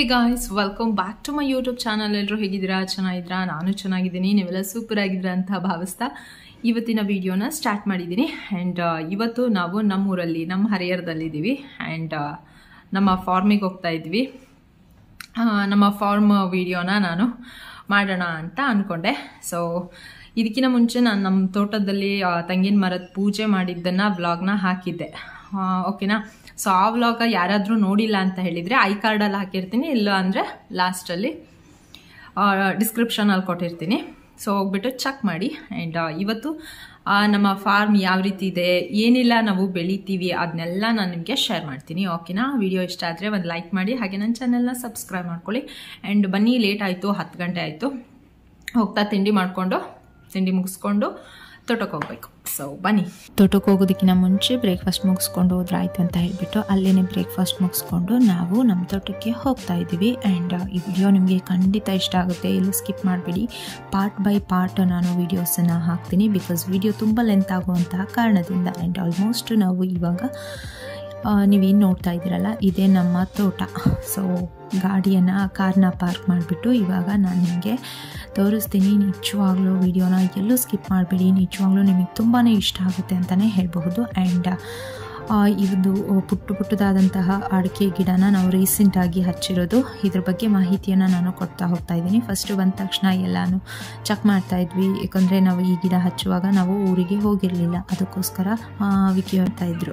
Guys welcome back to my YouTube channel ಎಲ್ಲರೂ ಹೇಗಿದ್ದೀರಾ ಚೆನ್ನಾಗಿದ್ದೀರಾ ನಾನು ಚೆನ್ನಾಗಿದ್ದೀನಿ ನೀವೆಲ್ಲ ಸೂಪರ್ ಆಗಿದ್ದೀರಾ ಅಂತ ಭಾವಿಸ್ತಾ ಇವತ್ತಿನ ವಿಡಿಯೋನ ಸ್ಟಾರ್ಟ್ ಮಾಡಿದ್ದೀನಿ ಆ್ಯಂಡ್ ಇವತ್ತು ನಾವು ನಮ್ಮೂರಲ್ಲಿ ನಮ್ಮ ಹರಿಹರದಲ್ಲಿದ್ದೀವಿ ಆ್ಯಂಡ್ ನಮ್ಮ ಫಾರ್ಮಿಗೆ ಹೋಗ್ತಾ ಇದ್ವಿ ಆ, ನಮ್ಮ ಫಾರ್ಮ್ ವಿಡಿಯೋನ ನಾನು ಮಾಡೋಣ ಅಂತ ಅಂದ್ಕೊಂಡೆ ಸೊ ಇದಕ್ಕಿಂತ ಮುಂಚೆ ನಾನು ನಮ್ಮ ತೋಟದಲ್ಲಿ ಆ, ತೆಂಗಿನ ಮರದ ಪೂಜೆ ಮಾಡಿದ್ದನ್ನು ವ್ಲಾಗ್ನ ಹಾಕಿದ್ದೆ ಆ, ಓಕೆನಾ ಸೊ ಆ ವ್ಲಾಗ ಯಾರಾದರೂ ನೋಡಿಲ್ಲ ಅಂತ ಹೇಳಿದರೆ ಐ ಕಾರ್ಡಲ್ಲಿ ಹಾಕಿರ್ತೀನಿ ಇಲ್ಲ ಅಂದರೆ ಲಾಸ್ಟಲ್ಲಿ ಡಿಸ್ಕ್ರಿಪ್ಷನಲ್ಲಿ ಕೊಟ್ಟಿರ್ತೀನಿ ಸೊ ಹೋಗ್ಬಿಟ್ಟು ಚೆಕ್ ಮಾಡಿ ಆ್ಯಂಡ್ ಇವತ್ತು ಆ, ನಮ್ಮ ಫಾರ್ಮ್ ಯಾವ ರೀತಿ ಇದೆ ಏನೆಲ್ಲ ನಾವು ಬೆಳಿತೀವಿ ಅದನ್ನೆಲ್ಲ ನಾನು ನಿಮಗೆ ಶೇರ್ ಮಾಡ್ತೀನಿ ಓಕೆನಾ ವಿಡಿಯೋ ಇಷ್ಟ ಆದರೆ ಒಂದು ಲೈಕ್ ಮಾಡಿ ಹಾಗೆ ನನ್ನ ಚಾನೆಲ್ನ ಸಬ್ಸ್ಕ್ರೈಬ್ ಮಾಡ್ಕೊಳ್ಳಿ ಆ್ಯಂಡ್ ಬನ್ನಿ ಲೇಟ್ ಆಯಿತು ಹತ್ತು ಗಂಟೆ ಆಯಿತು ಹೋಗ್ತಾ ತಿಂಡಿ ಮಾಡಿಕೊಂಡು ತಿಂಡಿ ಮುಗಿಸ್ಕೊಂಡು ತೋಟಕ್ಕೆ ಹೋಗ್ಬೇಕು ಸೊ ಬನ್ನಿ ತೋಟಕ್ಕೆ ಹೋಗೋದಕ್ಕಿಂತ ಮುಂಚೆ ಬ್ರೇಕ್ಫಾಸ್ಟ್ ಮುಗಿಸ್ಕೊಂಡು ಹೋದ್ರಾಯ್ತು ಅಂತ ಹೇಳ್ಬಿಟ್ಟು ಅಲ್ಲೇ ಬ್ರೇಕ್ಫಾಸ್ಟ್ ಮುಗಿಸ್ಕೊಂಡು ನಾವು ನಮ್ಮ ತೋಟಕ್ಕೆ ಹೋಗ್ತಾ ಇದ್ದೀವಿ ಆ್ಯಂಡ್ ಈ ವಿಡಿಯೋ ನಿಮಗೆ ಖಂಡಿತ ಇಷ್ಟ ಆಗುತ್ತೆ ಎಲ್ಲೂ ಸ್ಕಿಪ್ ಮಾಡಬೇಡಿ ಪಾರ್ಟ್ ಬೈ ಪಾರ್ಟ್ ನಾನು ವೀಡಿಯೋಸನ್ನು ಹಾಕ್ತೀನಿ ಬಿಕಾಸ್ ವಿಡಿಯೋ ತುಂಬ ಲೆಂತ್ ಆಗುವಂತಹ ಕಾರಣದಿಂದ ಆ್ಯಂಡ್ ಆಲ್ಮೋಸ್ಟ್ ನಾವು ಇವಾಗ ಆ, ನೀವೇನು ನೋಡ್ತಾ ಇದ್ದೀರಲ್ಲ ಇದೇ ನಮ್ಮ ತೋಟ ಸೊ ಗಾಡಿಯನ್ನು ಕಾರ್ನ ಪಾರ್ಕ್ ಮಾಡಿಬಿಟ್ಟು ಇವಾಗ ನಾನು ನಿಮಗೆ ತೋರಿಸ್ತೀನಿ ನಿಜವಾಗ್ಲೂ ವಿಡಿಯೋನ ಎಲ್ಲೂ ಸ್ಕಿಪ್ ಮಾಡಬೇಡಿ ನಿಜವಾಗ್ಲೂ ನಿಮಗೆ ತುಂಬಾ ಇಷ್ಟ ಆಗುತ್ತೆ ಅಂತಲೇ ಹೇಳಬಹುದು ಆ್ಯಂಡ್ ಇದು ಪುಟ್ಟ ಪುಟ್ಟದಾದಂತಹ ಅಡಿಕೆ ಗಿಡನ ನಾವು ರೀಸೆಂಟಾಗಿ ಹಚ್ಚಿರೋದು ಇದ್ರ ಬಗ್ಗೆ ಮಾಹಿತಿಯನ್ನು ನಾನು ಕೊಡ್ತಾ ಹೋಗ್ತಾ ಇದ್ದೀನಿ ಫಸ್ಟು ಬಂದ ತಕ್ಷಣ ಎಲ್ಲಾನು ಚೆಕ್ ಮಾಡ್ತಾ ಇದ್ವಿ ಯಾಕಂದರೆ ನಾವು ಈ ಗಿಡ ಹಚ್ಚುವಾಗ ನಾವು ಊರಿಗೆ ಹೋಗಿರಲಿಲ್ಲ ಅದಕ್ಕೋಸ್ಕರ ಆ, ವಿಕಿ ಹೇಳ್ತಾ ಇದ್ರು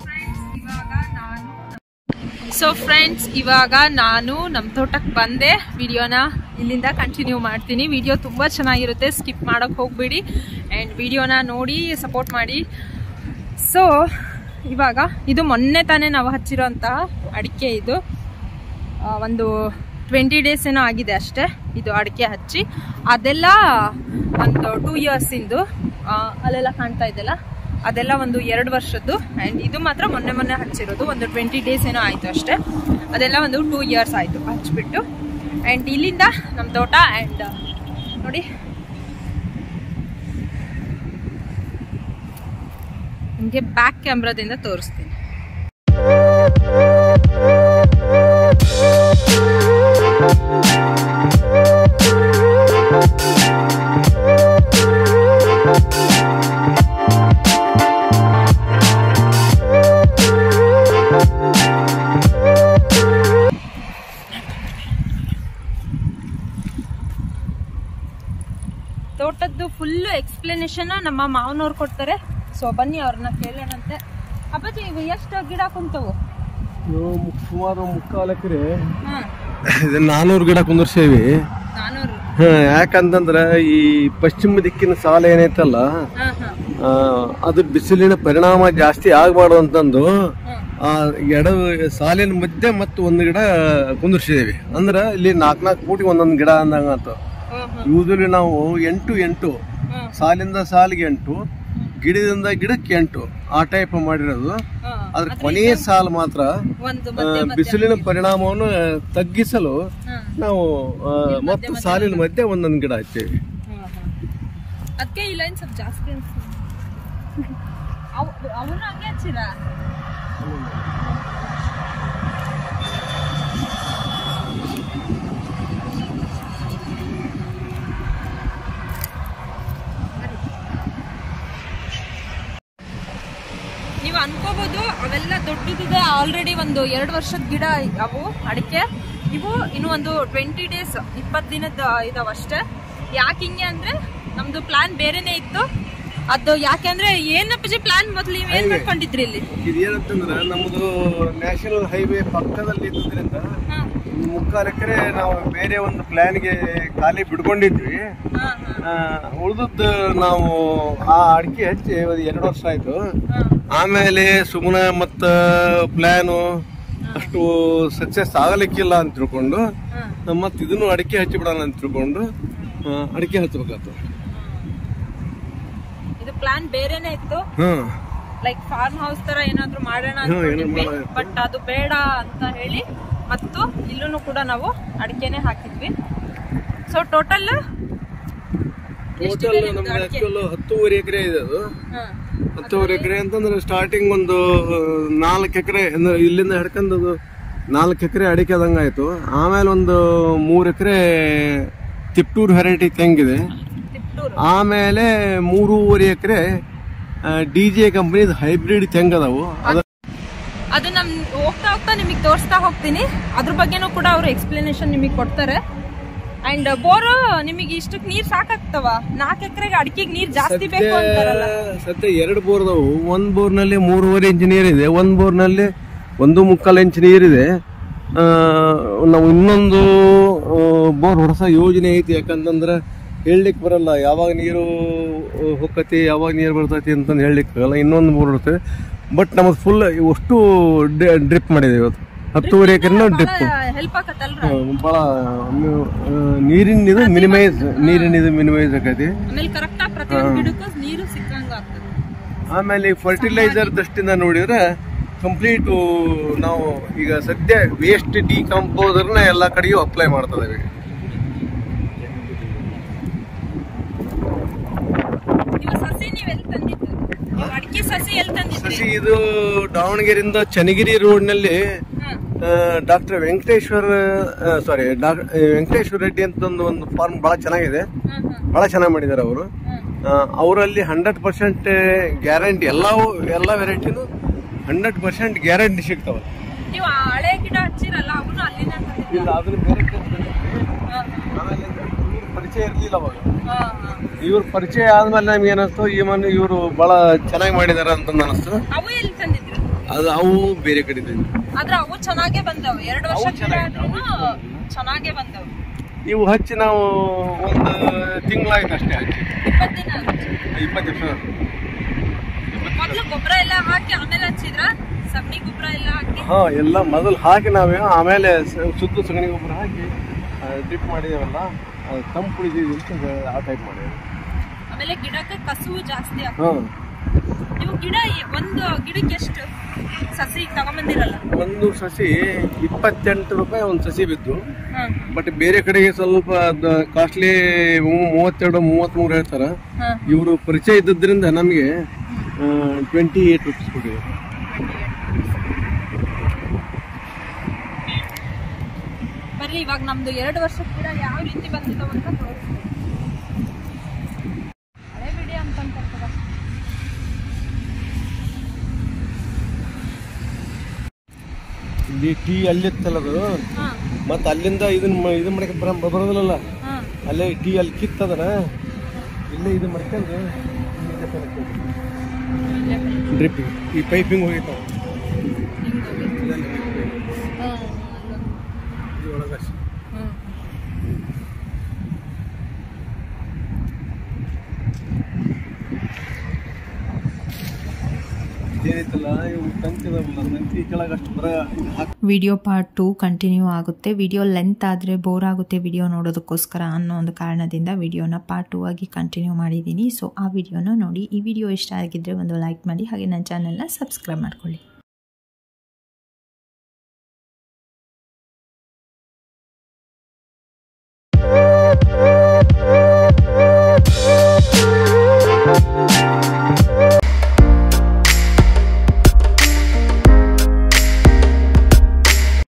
ಸೊ ಫ್ರೆಂಡ್ಸ್ ಇವಾಗ ನಾನು ನಮ್ಮ ತೋಟಕ್ಕೆ ಬಂದೆ ವಿಡಿಯೋನ ಇಲ್ಲಿಂದ ಕಂಟಿನ್ಯೂ ಮಾಡ್ತೀನಿ ವಿಡಿಯೋ ತುಂಬ ಚೆನ್ನಾಗಿರುತ್ತೆ ಸ್ಕಿಪ್ ಮಾಡೋಕ್ಕೆ ಹೋಗ್ಬೇಡಿ ಆ್ಯಂಡ್ ವಿಡಿಯೋನ ನೋಡಿ ಸಪೋರ್ಟ್ ಮಾಡಿ ಸೊ ಇವಾಗ ಇದು ಮೊನ್ನೆ ತಾನೇ ನಾವು ಹಚ್ಚಿರೋಂತಹ ಅಡಿಕೆ ಇದು ಆ, ಒಂದು ಟ್ವೆಂಟಿ ಡೇಸ್ ಏನೋ ಆಗಿದೆ ಅಷ್ಟೇ ಇದು ಅಡಿಕೆ ಹಚ್ಚಿ ಅದೆಲ್ಲ ಒಂದು ಟೂ ಇಯರ್ಸಿಂದು ಅಲ್ಲೆಲ್ಲ ಕಾಣ್ತಾ ಇದೆಲ್ಲ ಅದೆಲ್ಲ ಒಂದು ಎರಡು ವರ್ಷದ್ದು ಆ್ಯಂಡ್ ಇದು ಮಾತ್ರ ಮೊನ್ನೆ ಮೊನ್ನೆ ಹಚ್ಚಿರೋದು ಒಂದು ಟ್ವೆಂಟಿ ಡೇಸ್ ಏನೋ ಆಯಿತು ಅಷ್ಟೇ ಅದೆಲ್ಲ ಒಂದು ಟೂ ಇಯರ್ಸ್ ಆಯಿತು ಹಚ್ಬಿಟ್ಟು ಆ್ಯಂಡ್ ಇಲ್ಲಿಂದ ನಮ್ಮ ತೋಟ ಆ್ಯಂಡ್ ನೋಡಿ ನಿಮಗೆ ಬ್ಯಾಕ್ ಕ್ಯಾಮ್ರಾದಿಂದ ತೋರಿಸ್ತೀನಿ ತೋಟದ್ದು ಫುಲ್ಲು ಎಕ್ಸ್ಪ್ಲನೇಷನ್ ನಮ್ಮ ಮಾವನವ್ರು ಕೊಡ್ತಾರೆ ಸೊ ಬನ್ನಿ ಅವ್ರನ್ನ ಕೇಳೋಣಂತೆ ಅಪ್ಪಾಜಿ ಇವು ಎಷ್ಟು ಗಿಡ ಕುಂತವು ಇವು ಸುಮಾರು ಮುಕ್ಕಾಲು ಎಕರೆ ಹಾಂ ಇದು ನಾನೂರು ಗಿಡ ಕುಂದರ್ಸೇವಿ ನಾನೂರು ಹಾ, ಯಾಕಂತಂದ್ರ ಈ ಪಶ್ಚಿಮ ದಿಕ್ಕಿನ ಸಾಲ ಏನೈತಲ್ಲ ಹಾಂ ಹಾಂ ಆ, ಅದು ಬಿಸಿಲಿನ ಪರಿಣಾಮ ಜಾಸ್ತಿ ಆಗ್ಬಾರ್ದು ಅಂತಂದು ಆ ಎಡ ಸಾಲಿನ ಮಧ್ಯೆ ಮತ್ತು ಒಂದು ಗಿಡ ಕುಂದರ್ಸಿದೇವಿ ಅಂದ್ರ ಇಲ್ಲಿ ನಾಲ್ಕು ನಾಲ್ಕು ಫೂಟಿಗೆ ಒಂದೊಂದು ಗಿಡ ಅಂದಂಗ ಆತು ಹಾಂ ಹಾಂ ಯೂಸಲಿ ನಾವು ಎಂಟು ಎಂಟು ಹಾಂ ಸಾಲಿಂದ ಸಾಲಿಗೆ ಎಂಟು ಗಿಡದಿಂದ ಗಿಡಕ್ಕೆ ಎಂಟು ಆ ಟೈಪ್ ಮಾಡಿರೋದು ಹಾಂ ಅದ್ರ ಕೊನೆಯ ಸಾಲು ಮಾತ್ರ ಒಂದು ಆ, ಬಿಸಿಲಿನ ಪರಿಣಾಮವನ್ನು ತಗ್ಗಿಸಲು ಹಾಂ ನಾವು ಆ, ಮತ್ತು ಸಾಲಿನ ಮಧ್ಯೆ ಒಂದೊಂದು ಗಿಡ ಹಚ್ಚೇವಿ ಅದಕ್ಕೆ ಈ ಲೈನ್ ಸ್ವಲ್ಪ ಜಾಸ್ತಿ ಅನ್ಸುತ್ತೆ ಅವ್ ಅವನು ಹಂಗೆ ಹಚ್ಚಿರ ನೀವು ಅನ್ಕೋಬಹುದು ಅವೆಲ್ಲ ದೊಡ್ಡದಿದೆ ಆಲ್ರೆಡಿ ಒಂದು ಎರಡು ವರ್ಷದ ಗಿಡ ಅವು ಅಡಿಕೆ ಇವು ಇನ್ನು ಒಂದು ಟ್ವೆಂಟಿ ಡೇಸ್ ಇಪ್ಪತ್ತು ದಿನದ ಇದಾವ ಅಷ್ಟೇ ಯಾಕೆ ಹಿಂಗೆ ಅಂದ್ರೆ ನಮ್ದು ಪ್ಲಾನ್ ಬೇರೆನೆ ಇತ್ತು ಅದು ಯಾಕೆ ಅಂದ್ರೆ ಏನಪ್ಪ ಪ್ಲಾನ್ ಮೊದ್ಲು ನೀವ್ ಏನ್ ಮಾಡ್ಕೊಂಡಿದ್ರಿ ಇಲ್ಲಿ ಇದೇನಂತಂದ್ರೆ ನಮ್ಮದು ನ್ಯಾಷನಲ್ ಹೈವೇ ಪಕ್ಕದಲ್ಲಿ ಇದ್ದುದರಿಂದ ಹಾ, ಮುಕ್ಕಾಲು ಎಕರೆ ನಾವು ಬೇರೆ ಒಂದು ಪ್ಲಾನ್ಗೆ ಖಾಲಿ ಬಿಡ್ಕೊಂಡಿದ್ವಿ ಹಾ, ಹಾ, ಉಳಿದದ್ದು ನಾವು ಆ ಅಡಿಕೆ ಹಚ್ಚಿ ಒಂದು ಎರಡು ವರ್ಷ ಆಯ್ತು ಹಾ. ಆಮೇಲೆ ಸುಮ್ಮನೆ ಮತ್ತ ಪ್ಲಾನು ಅಷ್ಟು ಸಕ್ಸಸ್ ಆಗಲಿಕ್ಕಿಲ್ಲ ಅಂತ ತಿಳ್ಕೊಂಡು ಹಾ. ಮತ್ತೆ ಇದನ್ನು ಅಡಿಕೆ ಹಚ್ಚಿ ಬಿಡೋಣ ಅಂತ ತಿಳ್ಕೊಂಡು ಆ, ಅಡಿಕೆ ಹಚ್ಚಬೇಕಾಯ್ತು ಇದು ಪ್ಲಾನ್ ಬೇರೆನೆ ಇತ್ತು ಹ್ಮ್ ಲೈಕ್ ಫಾರ್ಮ್ ಹೌಸ್ ತರ ಏನಾದ್ರು ಮಾಡೋಣ ಹ್ಮ್, ಏನೋ ಅನ್ಕೊಂಡಿದ್ವಿ ಮಾಡೋಣ. ಬಟ್ ಅದು ಬೇಡ ಅಂತ ಹೇಳಿ ಮತ್ತು ಇಲ್ಲೂ ಕೂಡ ನಾವು ಅಡಿಕೆನೆ ಹಾಕಿದ್ವಿ ಸೊ ಟೋಟಲ್ ಟೋಟಲ್ ನಮ್ಗೆ ಆಕ್ಚುಲ್ ಹತ್ತೂವರೆ ಎಕರೆ ಇದೆ ಅದು ಹತ್ತೂವರೆ ಎಕರೆ ಅಂತಂದ್ರೆ ಸ್ಟಾರ್ಟಿಂಗ್ ಒಂದು ನಾಲ್ಕು ಎಕರೆ ಅಂದ್ರೆ ಇಲ್ಲಿಂದ ಹಿಡ್ಕೊಂಡು ನಾಲ್ಕು ಎಕರೆ ಅಡಿಕೆ ಆದಂಗಾಯ್ತು ಆಮೇಲೆ ಒಂದು ಮೂರು ಎಕರೆ ತಿಪ್ಟೂರು ವೆರೈಟಿ ತೆಂಗಿದೆ ತಿಪ್ಟೂರು ಆಮೇಲೆ ಮೂರುವರೆ ಎಕರೆ ಡಿ ಜೆ ಕಂಪ್ನಿದ ಹೈಬ್ರಿಡ್ ತೆಂಗ್ ಅದಾವು ಅದ ಅದು ನಮ್ ಹೋಗ್ತಾ ಹೋಗ್ತಾ ನಿಮಗೆ ತೋರಿಸ್ತಾ ಹೋಗ್ತೀನಿ ಅದ್ರ ಬಗ್ಗೆನೂ ಕೂಡ ಅವರು ಎಕ್ಸ್ಪ್ಲನೇಷನ್ ನಿಮಗೆ ಕೊಡ್ತಾರೆ ಅಂಡ್ ಬೋರ್ ನಿಮಗೆ ಇಷ್ಟಕ್ಕೆ ನೀರ್ ಸಾಕಾಗ್ತವ ನಾಲ್ಕು ಎಕರೆಗೆ ಅಡಿಕೆಗೆ ನೀರ್ ಜಾಸ್ತಿ ಬೇಕು ಅಂತಾರಲ್ಲ ಸದ್ಯ ಎರಡು ಬೋರ್ ಅದಾವು ಒಂದ್ ಬೋರ್ನಲ್ಲಿ ಮೂರುವರೆ ಇಂಚ್ ನೀರಿದೆ ಒಂದ್ ಬೋರ್ನಲ್ಲಿ ಒಂದು ಮುಕ್ಕಾಲು ಇಂಚ್ ನೀರಿದೆ ಆ, ನಾವು ಇನ್ನೊಂದು ಆ, ಬೋರ್ ಹೊರಸ ಯೋಜನೆ ಐತಿ ಯಾಕಂತಂದ್ರೆ ಹೇಳಲಿಕ್ಕೆ ಬರಲ್ಲ ಯಾವಾಗ ನೀರು ಹೊಕ್ಕತಿ ಯಾವಾಗ ನೀರು ಬರ್ತೈತಿ ಅಂತಂದು ಹೇಳಲಿಕ್ಕೆ ಆಗಲ್ಲ ಇನ್ನೊಂದು ಬೋರ್ ಇರ್ತದೆ ಬಟ್ ನಮ್ಮದು ಫುಲ್ ಅಷ್ಟು ಡ್ರಿಪ್ ಮಾಡಿದೆ ಇವತ್ತು ಹತ್ತುವರೆ ಎಕರೆನೂ ಡ್ರಿಪ್ ಹೆಲ್ಪ್ ಆಗತ್ತಲ್ರ ಭಾಳ ನೀರಿನ ಇದು ಮಿನಿಮೈಸ್ ನೀರಿನ ಇದು ಮಿನಿಮೈಸ್ ಆಕೈತಿ ಆಮೇಲೆ ಕರೆಕ್ಟ್ ಆಗಿ ಪ್ರತಿಯೊಂದು ಗಿಡಕ್ಕೂ ನೀರು ಸಿಕ್ಕಂಗ ಆಗ್ತದೆ ಆಮೇಲೆ ಫರ್ಟಿಲೈಸರ್ ದೃಷ್ಟಿಯಿಂದ ನೋಡಿದ್ರೆ ಕಂಪ್ಲೀಟ್ ನಾವು ಈಗ ಸದ್ಯ ವೇಸ್ಟ್ ಡಿಕಂಪೋಸರ್ನ ಎಲ್ಲ ಕಡೆಯೂ ಅಪ್ಲೈ ಮಾಡ್ತಾ ಇದ್ದೀವಿ ನೀವು ಸಸಿ ನೀವು ಎಲ್ಲಿ ತಂದಿದ್ದು ನೀವು ಅಡಿಕೆ ಸಸಿ ಎಲ್ಲಿ ತಂದಿದ್ರಿ ಸಸಿ ಇದು ದಾವಣಗೆರೆಯಿಂದ ಚನ್ನಗಿರಿ ರೋಡ್ನಲ್ಲಿ ಡಾಕ್ಟರ್ ವೆಂಕಟೇಶ್ವರ ಸಾರಿ ವೆಂಕಟೇಶ್ವರ ರೆಡ್ಡಿ ಅಂತ ಒಂದು ಒಂದು ಫಾರ್ಮ್ ಬಹಳ ಚೆನ್ನಾಗಿದೆ ಬಹಳ ಚೆನ್ನಾಗಿ ಮಾಡಿದ್ದಾರೆ ಅವರು ಅವರಲ್ಲಿ ಹಂಡ್ರೆಡ್ ಪರ್ಸೆಂಟ್ ಗ್ಯಾರಂಟಿ ಎಲ್ಲವೂ ಎಲ್ಲ ವೆರೈಟಿನೂ ಹಂಡ್ರೆಡ್ ಪರ್ಸೆಂಟ್ ಗ್ಯಾರಂಟಿ ಸಿಗ್ತಾವೆ ನೀವು ಆ ಹಳೆ ಗಿಡ ಹಚ್ಚಿರಲ್ಲ ಅವನು ಅಲ್ಲಿಂದ ತಂದಿದ್ದು ಇಲ್ಲ ಅದನ್ನ ಬೇರೆ ಕಡೆ ತಂದಿದ್ವಿ. ಆಮೇಲೆ ಇವ್ರ ಪರಿಚಯ ಇರಲಿಲ್ಲ ಅವಾಗ ಇವ್ರ ಪರಿಚಯ ಆದ್ಮೇಲೆ ನಮ್ಗೆ ಏನಿಸ್ತು ಈ ಮನೆ ಇವರು ಬಹಳ ಚೆನ್ನಾಗಿ ಮಾಡಿದಾರ ಅಂತ ಅನಿಸ್ತು ಅವು ಎಲ್ಲಿ ತಂದಿದ್ರು ಅದು ಅವು ಬೇರೆ ಕಡೆ ತಂದ್ವಿ. ಆದ್ರೆ ಅವು ಚೆನ್ನಾಗೇ ಬಂದವು ಎರಡು ವರ್ಷ ಗಿಡ ಆದ್ರೂನು ಚೆನ್ನಾಗೇ ಬಂದವು ಇವು ಹಚ್ಚಿ ನಾವು ಒಂದು ತಿಂಗಳಾಯ್ತು ಅಷ್ಟೇ ಹಚ್ಚಿ ಇಪ್ಪತ್ತು ದಿನ ಆಯ್ತು. ಇಪ್ಪತ್ತು ದಿವಸ ಮೊದ್ಲು ಗೊಬ್ಬರ ಎಲ್ಲ ಹಾಕಿ ಆಮೇಲೆ ಹಚ್ಚಿದ್ರ ಸಗಣಿ ಗೊಬ್ಬರ ಎಲ್ಲ ಹಾಕಿ ಹಾ ಎಲ್ಲ ಮೊದಲು ಹಾಕಿ ನಾವೇ ಆಮೇಲೆ ಸ- ಸುತ್ತ ಸಗಣಿ ಗೊಬ್ಬರ ಹಾಕಿ ಡ್ರಿಪ್ ಮಾಡಿದೇವಲ್ಲ ಅದು ತಂಪು ಉಳಿದೀವಿ ಅಂತ ಆ ಟೈಪ್ ಮಾಡಿದ್ವಿ ಆಮೇಲೆ ಗಿಡಕ್ಕೆ ಕಸುವು ಜಾಸ್ತಿ ಆಗ್ತದೆ ಹಾ ನೀವು ಗಿಡ ಎ- ಒಂದು ಗಿಡಕ್ಕೆ ಎಷ್ಟು ಸಸಿ ತಗೊಂಬಂದಿರಲ್ಲ ಒಂದು ಸಸಿ ಇಪ್ಪತ್ತೆಂಟು ರೂಪಾಯಿ ಒಂದು ಸಸಿ ಬಿದ್ದು ಬಟ್ ಬೇರೆ ಕಡೆಗೆ ಸ್ವಲ್ಪ ಕಾಸ್ಟ್ಲಿ ಮೂವತ್ತೆರಡು ಮೂವತ್ತ್ಮೂರು ಹೇಳ್ತಾರೆ ಇವರು ಪರಿಚಯ ಇದ್ದದ್ರಿಂದ ನಮಗೆ ಟ್ವೆಂಟಿ ಏಟ್ ರುಪೀಸ್ ಕೊಟ್ಟಿದ್ದಾರೆ ಬರ್ರಿ ಇವಾಗ ನಮ್ದು ಎರಡು ವರ್ಷದ ಗಿಡ ಯಾವ ರೀತಿ ಬಂದಿದ್ದಾವ ಅಂತ ತೋರಿಸ್ತೀನಿ ಹಳೆ ವಿಡಿಯೋ ಅಂತ ಅನ್ಕೊಂತದ ಇಲ್ಲಿ ಟೀ ಅಲ್ಲಿತ್ತಲ್ಲ ಅದು ಹಾ ಮತ್ತೆ ಅಲ್ಲಿಂದ ಇದನ್ನ ಮ- ಇದನ್ನ ಮಾಡಕ್ಕೆ ಬರ ಬರೋದಿಲ್ಲಲ್ಲ ಹಾ ಅಲ್ಲೇ ಟೀ ಅಲ್ಲಿ ಕಿತ್ತದನ ಇಲ್ಲೇ ಇದು ಮಾಡ್ಕೊಂಡು ಡ್ರಿಪ್ ಈ ಪೈಪಿಂಗ್ ಹೋಗಿತ್ತು ಏನೈತಲ್ಲ ಇವು ತಂತಿದವಲ್ಲ ತಂತಿ ಕೆಳಗೆ ಅಷ್ಟು ಬರ ಹಾಕಿ ವಿಡಿಯೋ ಪಾರ್ಟ್ ಟು ಕಂಟಿನ್ಯೂ ಆಗುತ್ತೆ ವಿಡಿಯೋ ಲೆಂತ್ ಆದರೆ ಬೋರ್ ಆಗುತ್ತೆ ವಿಡಿಯೋ ನೋಡೋದಕ್ಕೋಸ್ಕರ ಅನ್ನೋ ಒಂದು ಕಾರಣದಿಂದ ವಿಡಿಯೋನ ಪಾರ್ಟ್ ಟು ಆಗಿ ಕಂಟಿನ್ಯೂ ಮಾಡಿದ್ದೀನಿ ಸೊ ಆ ವಿಡಿಯೋನ ನೋಡಿ ಈ ವಿಡಿಯೋ ಇಷ್ಟ ಆಗಿದ್ದರೆ ಒಂದು ಲೈಕ್ ಮಾಡಿ ಹಾಗೆ ನನ್ನ ಚಾನೆಲ್ನ ಸಬ್ಸ್ಕ್ರೈಬ್ ಮಾಡ್ಕೊಳ್ಳಿ